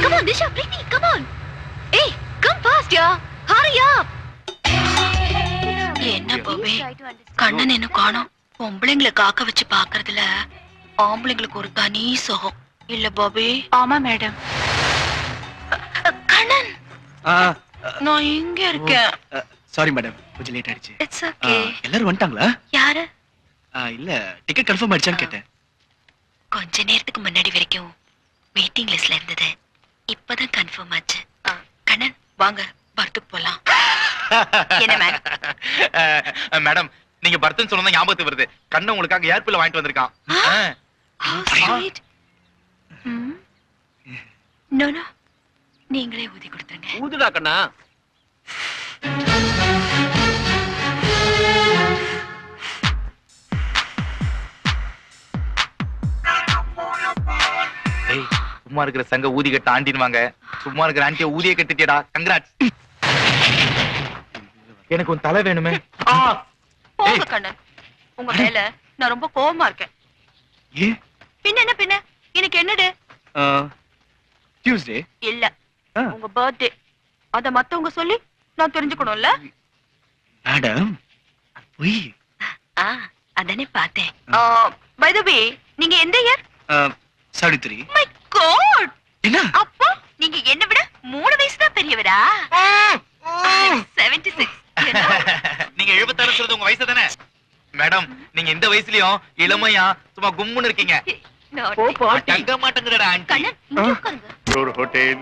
come on, Disha, Preeti, come on. Hey, come fast, yeah. Hurry up. என்ன பாபே கண்ணன் என்ன காணோம் பொம்பளைங்களை காக்க வச்சு பாக்குறதுல ஆம்பளைங்களுக்கு ஒரு தனி சுகம் இல்ல பாபே ஆமா மேடம் கண்ணன் நான் இங்க இருக்கேன் சாரி மேடம் கொஞ்சம் லேட் ஆயிடுச்சு இட்ஸ் ஆ, ஓகே எல்லாரும் வந்துட்டாங்களா யாரு ஆ, இல்ல டிக்கெட் கன்ஃபார்ம் ஆயிடுச்சான்னு கேட்டேன் கொஞ்ச நேரத்துக்கு முன்னாடி வரைக்கும் வெயிட்டிங் லிஸ்ட்ல இருந்தது இப்பதான் கன்ஃபார்ம் ஆச்சு ஆ, கண்ணன் வாங்க பர்த்துக்கு போலாம் என்ன மேம் மேடம் நீங்க பர்த்னு சொன்னா ஞாபகத்துக்கு வருது கண்ணு உங்களுக்காக ஏர்பில் வாங்கிட்டு வந்திருக்கான் ஆ. How sweet. ம். No, no. நீங்களே ஊதி கொடுத்துருங்க ஊதுடா கண்ணா ஏய், சும்மா இருக்கிற சங்க ஊதி கட்ட ஆண்டின்வாங்க சும்மா இருக்கிற ஆண்டிய ஊதிய கட்டிட்டியடா கங்கராட் எனக்கு உன் தலை வேணுமே ஆ, போங்க கண்ணன் உங்க மேல நான் ரொம்ப கோவமா இருக்கேன் ஏ பின்ன என்ன பின்ன எனக்கு என்னடு டியூஸ்டே இல்ல உங்க பர்த்டே அத மத்தவங்க சொல்லி நான் தெரிஞ்சுக்கணும்ல மேடம் பொய் ஆ அதானே பார்த்தேன் பை த வே நீங்க எந்த year sorry three my God என்ன அப்போ நீங்க என்ன விட மூணு வயசு தான் பெரியவரா செவன்டி சிக்ஸ் நீங்க எழுபத்தாறு சொல்றது உங்க வயசு தானே மேடம் நீங்க இந்த வயசுலயும் இளமையா சும்மா கும்முன்னு இருக்கீங்க தங்க மாட்டேங்கிறடா ஆண்டி கண்ணன் இங்க உட்காருங்க Your hotel.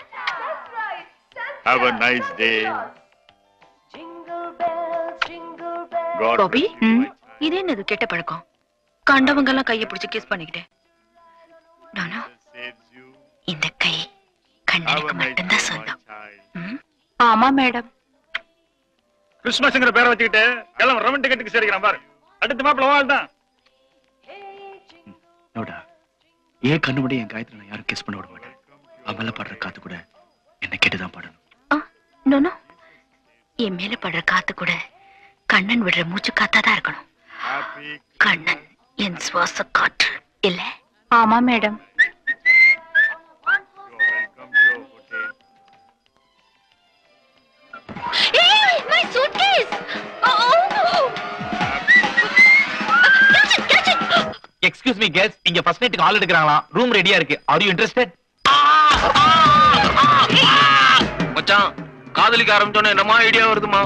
Have a nice day. God பாபி இது என்னது கெட்ட பழக்கம் கண்டவங்க எல்லாம் கைய பிடிச்சு கிஸ் பண்ணிக்கிட்டேன் நானா saves you. இந்த கை Have கண்ணனுக்கு a nice மட்டும்தான் day, my சொந்தம் child. ம்? ஆமா மேடம் கிறிஸ்துமஸ்ங்கிற பேரை வச்சுக்கிட்டு எல்லாம் ரவன் டிக்கெட்டுக்கு சரிக்கிறான் பாரு அடுத்த மாப்பிள்ள வாழ் தான் நோடா ஏன் கண்ணு முடி என் காயத்துல நான் யாரும் கிஸ் பண்ண விட மாட்டேன் அவள படுற காத்து கூட என்ன கேட்டுதான் பாடணும் நோ நோ என் மேல படுற காத்து கூட கண்ணன் விடுற மூச்சு காத்தாதான் இருக்கணும் Happy கண்ணன் என் சுவாச காற்று இல்ல ஆமா madam You're welcome to your hotel. Hey, my suitcase. Oh, catch it, catch it. Excuse me girls இங்க ஃபர்ஸ்ட் நைட்டுக்கு ஆள் எடுக்கறாங்களாம் ரூம் ரெடியா இருக்கு ஆர் யூ இன்ட்ரஸ்டட் மச்சான் காதலிக்க ஆரம்பிச்சோன்னே என்னமா ஐடியா வருதுமா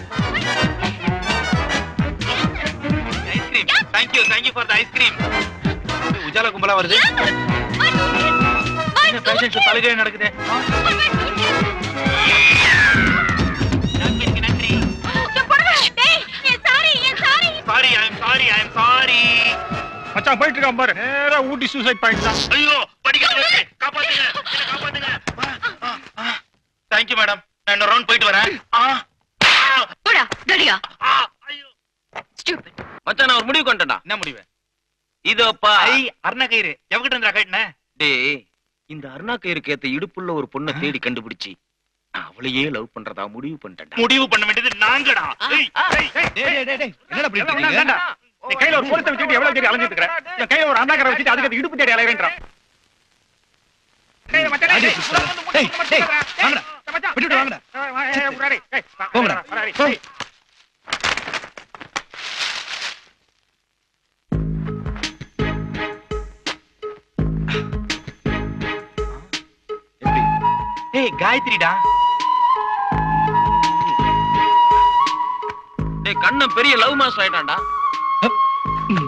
ice cream thank you thank you for the ice cream Ujala கும்பலா வருது My suitcase. My என்ன ஃபேஷன் ஷோ தலைகே நடக்குது நன்றிக்கு நன்றி என் புடவை. டேய், என் சாரி, என் sari. Sorry I am sorry I am sorry மச்சான் போயிட்டு இருக்கான் பாரு நேரா ஊட்டி சூசைட் பாயிண்ட் தான் ஐயோ படிக்காத வச்சு காப்பாத்துங்க என்ன காப்பாத்துங்க தேங்க் யூ மேடம் நான் இன்னொரு ரவுண்ட் போயிட்டு வரேன் ஆ ஆ, போடா தடியா ஆ, ஐயோ ஸ்டூபிட் மச்சான் நான் ஒரு முடிவு கொண்டேன்டா என்ன முடிவு இதோப்பா ஐ அருணா கயிறு எவகிட்ட இருந்தா கட்டின டேய் இந்த அருணா கயிறுக்கு ஏத்த இடுப்புள்ள ஒரு பொண்ணை தேடி கண்டுபிடிச்சு நான் அவளையே லவ் பண்றதா முடிவு பண்ணிட்டேன்டா முடிவு பண்ண வேண்டியது நாங்கடா ஏய், ஏய், ஏய், டேய் டேய் டேய், டேய் என்னடா அப்படி எல்லாம் இருக்கீங்க வேண்டாம். நீ கையில ஒரு பொருத்தை வச்சுட்டு எவ்வளவு தேடி அலைஞ்சிட்டு இருக்கிற இந்த கையில ஒரு அண்ணாக்கரை வச்சுட்டு அதுக்கு அது இடுப்பு தேடி அலையறேன்றான் டேய் மச்சான், டேய், டேய், டேய், வாங்கடா. மச்சான், விட்டுட்டு வாங்கடா. ஏய், ஏய், ஏய், முன்னாடி, ஏய், வா, போங்கடா. வராடி, போ. ஏய். எப்படி ஏய் காயத்ரிடா டேய் கண்ணன் பெரிய லவ் மாஸ்டர் ஆயிட்டான்டா ம்.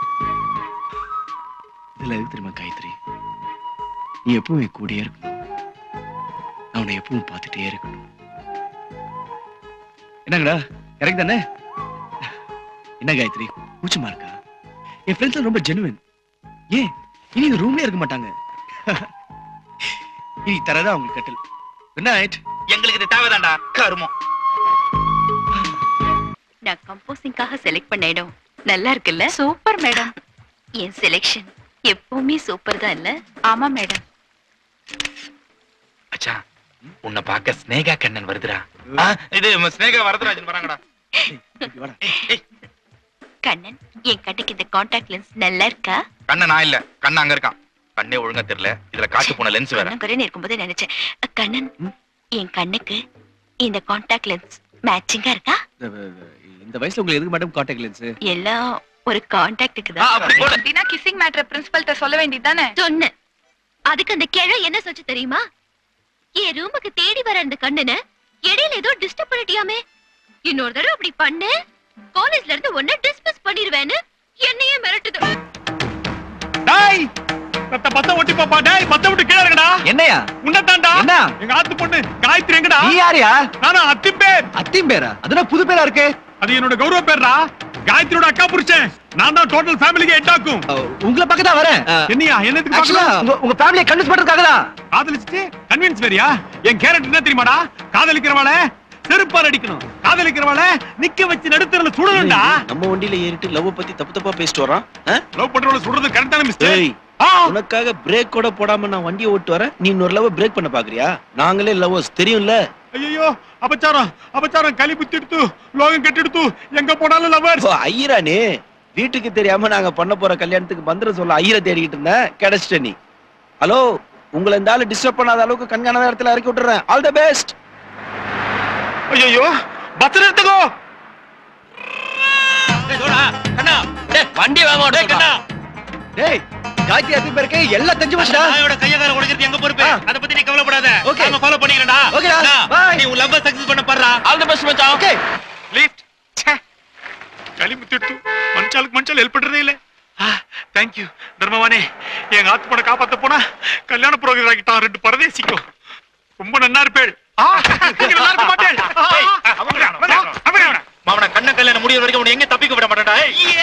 இதுல எது தெரியுமா காயத்ரி நீ எப்பவும் என் கூடயே இருக்கணும் நான் உன்னை எப்பவும் பார்த்துட்டே இருக்கணும் என்னங்கடா கரெக்ட் தானே என்ன காயத்ரி கூச்சமா இருக்கா என் ஃப்ரெண்ட்ஸ் ரொம்ப ஜெனுவன் ஏன் இனி இந்த ரூம்லயே இருக்க மாட்டாங்க இனி தரதா உங்களுக்கு கட்டல் குட் நைட் எங்களுக்கு இது தேவைதான்டா கருமம் நான் கம்போசிங்காக செலக்ட் பண்ண இடம் நல்லா இருக்குல்ல சூப்பர் மேடம் என் செலெக்ஷன் எப்பவுமே சூப்பர் தான் இல்ல ஆமா மேடம் அச்சா உன்னை பார்க்க ஸ்னேகா கண்ணன் வருதுடா ஆ, இது ஸ்னேகா வரதராஜன் வராங்கடா வாடா கண்ணன் என் கண்ணுக்கு இந்த காண்டாக்ட் லென்ஸ் நல்லா இருக்கா கண்ணன் நான் இல்ல கண்ணன் அங்க இருக்கான் கண்ணே ஒழுங்கா தெரியல இதுல காட்டு போன லென்ஸ் வேற கண்ணன் இருக்கும்போது நினைச்சேன் அ, கண்ணன் என் கண்ணுக்கு இந்த காண்டாக்ட் லென்ஸ் மேட்சிங்கா இருக்கா இந்த- இந்த வயசுல உங்களுக்கு எதுக்கு மேடம் காண்டாக்ட் லென்ஸ் எல்லாம் ஒரு காண்டாக்டுக்கு ஆ, தான் அப்படி போடு அப்படின்னா கிசிங் மேட்டர் பிரின்சிபல்ட்ட சொல்ல வேண்டியதானே சொன்னேன் அதுக்கு அந்த கிழ என்ன சொல்லிச்சு தெரியுமா என் ரூமுக்கு தேடி வர அந்த கண்ணனை இடையில ஏதோ டிஸ்டர்ப் பண்ணிட்டியாமே இன்னொரு தடவை அப்படி பண்ணு காலேஜ்ல இருந்து ஒன்ன டிஸ்மிஸ் பண்ணிடுவேன்னு என்னையே மிரட்டுது டேய் பத்த பத்த ஒட்டி பாப்பா டேய் பத்த விட்டு கீழே இருக்கடா என்னையா உன்னதான்டா என்ன? எங்க ஆத்து பொண்ணு காயத்ரி எங்கடா நீ யாரியா நானா அத்தி பேர் அத்தியும் பேரா அதுனா புது பேரா இருக்கு அது என்னோட கௌரவ பேர்டா காயத்ரியோட அக்கா புருஷன் நான் தான் டோட்டல் ஃபேமிலிக்கு ஹெட் ஆக்கும் அஹ், உங்களை பக்கம் தான் வரேன் அஹ், என்னையா என்னத்துக்கு actually, பார்க்கணும் உங்க உங்க ஃபேமிலியை கன்வின்ஸ் பண்றதுக்காக தான் காதலிச்சுட்டு கன்வின்ஸ் வேறியா என் கேரட் என்ன தெரியுமாடா காதலிக்கிறவள செருப்பால் அடிக்கணும் காதலிக்கிறவள நிக்க வச்சு நடுத்தரல சுடணும்டா நம்ம வண்டியில ஏறிட்டு லவ் பத்தி தப்பு தப்பா பேசிட்டு வரான் ஆ? லவ் பண்றவள சுடுறது கரெக்டான மிஸ்டேக் ஏய் உனக்காக பிரேக் கூட போடாம நான் வண்டியை ஓட்டு வரேன் நீ இன்னொரு லவ் பிரேக் பண்ண பாக்குறியா நாங்களே லவ்வர்ஸ் தெரியும்ல ஐயோ அபச்சாரம் அபச்சாரம் களி புத்தி எடுத்து லோகம் கட்டி எடுத்து எங்க போனாலும் லவர்ஸ் ஓ, ஐயரானே வீட்டுக்கு தெரியாம நாங்க பண்ண போற கல்யாணத்துக்கு மந்திரம் சொல்ல ஐயரை தேடிக்கிட்டு இருந்தேன் கிடைச்சிட்ட நீ ஹலோ உங்களை இந்த ஆளு டிஸ்டர்ப் பண்ணாத அளவுக்கு கண்காணாத இடத்துல இறக்கி விட்டுறேன் ஆல் த பெஸ்ட் ஐயோ பஸ் எடுத்துக்கோ வண்டி வாங்க டேய் காயத்ரி அத்தி பேருக்கு எல்லாம் தெரிஞ்சு போச்சுடா நாயோட கையகார உடைக்கிறது எங்க பொறுப்பு ஆ. அத பத்தி நீ கவலைப்படாத Okay. நாம ஃபாலோ பண்ணிக்கிறடா ஓகேடா பை நீ உன் லவ் சக்சஸ் பண்ண பாறா ஆல் தி பெஸ்ட் மச்சான் ஓகே லிஃப்ட் களி புத்தி எடுத்து மனுஷாளுக்கு மனுஷால் ஹெல்ப் பண்றதே இல்ல தேங்க்யூ தர்மவானே எங்க ஆத்து போன காப்பாத்த போனா கல்யாண புரோகிராம் ஆகிட்டான் ரெண்டு பரதேசிக்கும் ரொம்ப நன்னா இருப்பேள் ஆ, நீங்க நல்லா இருக்க மாட்டேன் ஆ, அவன் அவன் அவன் அவன் மாமனா கண்ண கல்யாணம் முடியற வரைக்கும் உன்னை எங்க தப்பிக்க விட மாட்டேன்டா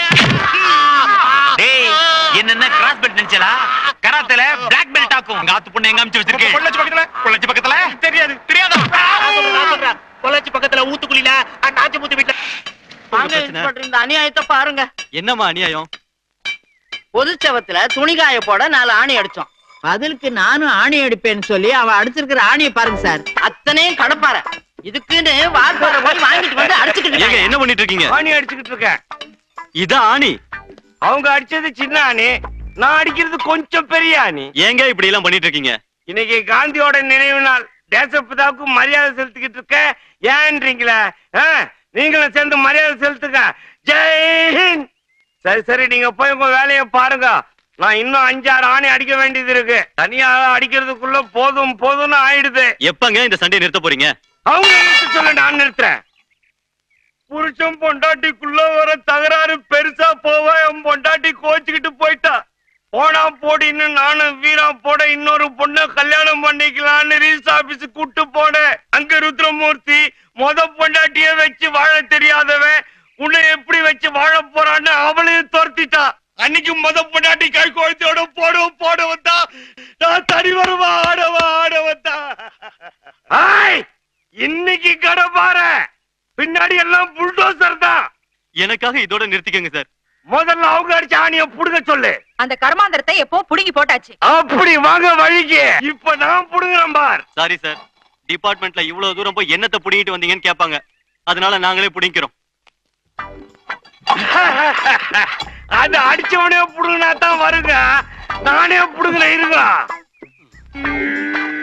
டேய் என்னென்ன கிராஸ் பெல்ட் நினைச்சலா கராத்தேல பிளாக் பெல்ட் ஆக்கும் உங்க ஆத்து பொண்ணு எங்க அமிச்சு வச்சிருக்கேன் பொள்ளாச்சி பக்கத்துல பொள்ளாச்சி பக்கத்துல தெரியாது தெரியாதா பொள்ளாச்சி பக்கத்துல ஊத்துக்குழில அந்த ஆச்சி முத்து வீட்டுல வாங்க இன்ஸ்பெக்டர் இந்த அநியாயத்தை பாருங்க என்னம்மா அநியாயம் பொதுச்சவத்துல துணிகாய போட நாலு ஆணி அடிச்சோம் பதிலுக்கு நானும் ஆணி அடிப்பேன்னு சொல்லி அவன் அடிச்சிருக்கிற ஆணியை பாருங்க சார் அத்தனையும் கடப்பார இதுக்குன்னு வாக்குற போய் வாங்கிட்டு வந்து அடிச்சுக்கிட்டு இருக்காங்க. என்ன பண்ணிட்டு இருக்கீங்க ஆணி அடிச்சுக்கிட்டு இருக்கேன் இதான் ஆணி அவங்க அடிச்சது சின்ன ஆணி நான் அடிக்கிறது கொஞ்சம் பெரிய ஆணி ஏங்க இப்படி எல்லாம் பண்ணிட்டு இருக்கீங்க இன்னைக்கு காந்தியோட நினைவு நாள் தேசப்பிதாவுக்கு மரியாதை செலுத்திக்கிட்டு இருக்க ஏன்றீங்களே ஆ, நீங்களும் சேர்ந்து மரியாதை செலுத்துங்க ஜெய் ஹிந்த் சரி சரி நீங்க போய் உங்க வேலையை பாருங்க நான் இன்னும் அஞ்சாறு ஆணி அடிக்க வேண்டியது இருக்கு தனியா அடிக்கிறதுக்குள்ள போதும் போதும்னு ஆயிடுது எப்பங்க இந்த சண்டையை நிறுத்த போறீங்க அவங்க நிறுத்த சொல்ல நான் நிறுத்துறேன் புருஷன் பொண்டாட்டிக்குள்ள வர தகராறு பெருசா போவ என் பொண்டாட்டி கோச்சுக்கிட்டு போயிட்டா போனா போடின்னு நானும் வீரா போட இன்னொரு பொண்ணை கல்யாணம் பண்ணிக்கலாம்னு ரீஸ் ஆபீஸ் கூட்டு போனேன் அங்க ருத்ரமூர்த்தி மொத பொண்டாட்டிய வச்சு வாழ தெரியாதவன் உன்னை எப்படி வச்சு வாழ போறான்னு அவளையும் துரத்திட்டா அன்னைக்கு மொத பொண்டாட்டி கை கோழத்தோட போடுவோம் போட வந்தா நான் தனி வருவா ஆடவா ஆட வந்தா ஆய் இன்னைக்கு கடை பாரு பின்னாடி எல்லாம் புல்டோசர் தான் எனக்காக இதோட நிறுத்திக்கங்க சார் முதல்ல அவங்க அடிச்ச ஆணிய புடுங்க சொல்லு அந்த கர்மாந்திரத்தை எப்போ புடுங்கி போட்டாச்சு அப்படி வாங்க வழிக்கு இப்ப நான் புடுங்குறேன் பார் சாரி சார் டிபார்ட்மெண்ட்ல இவ்வளவு தூரம் போய் என்னத்தை புடிங்கிட்டு வந்தீங்கன்னு கேட்பாங்க அதனால நாங்களே புடிங்கிறோம் அது அடிச்சவனே புடுங்கினா தான் வருங்க நானே புடுங்குறேன் இருங்க